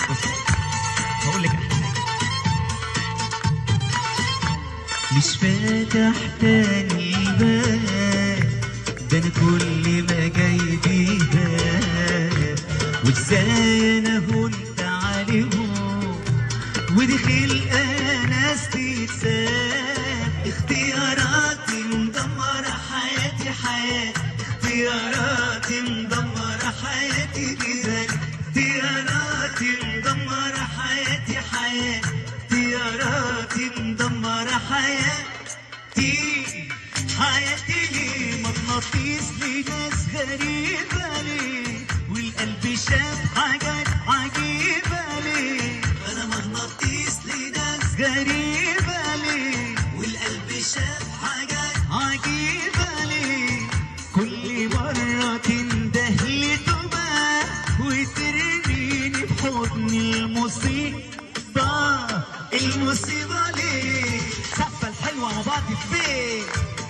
بص هقول لك احلى حاجه مش فاتح تاني باب ده انا كل ما جاي بيبان وازاي انا هنت عليهم ودي خلقة ناس تتساب اختياراتي مدمرة حياتي حياتي اختياراتي مدمرة حياتي جبال اختياراتي مدمرة حياتي حياتي اختياراتي مدمرة حياتي حياتي ليه مغناطيس لناس غريبة ليه والقلب شاف حاجات عجيبة ليه أنا مغناطيس لناس غريبة ليه والقلب شاف حاجات عجيبة ليه كل مرة تندهلي تبقى وترميني في حضن المصيبة المصيبة ليه سقفة الحلوة مع بعض فين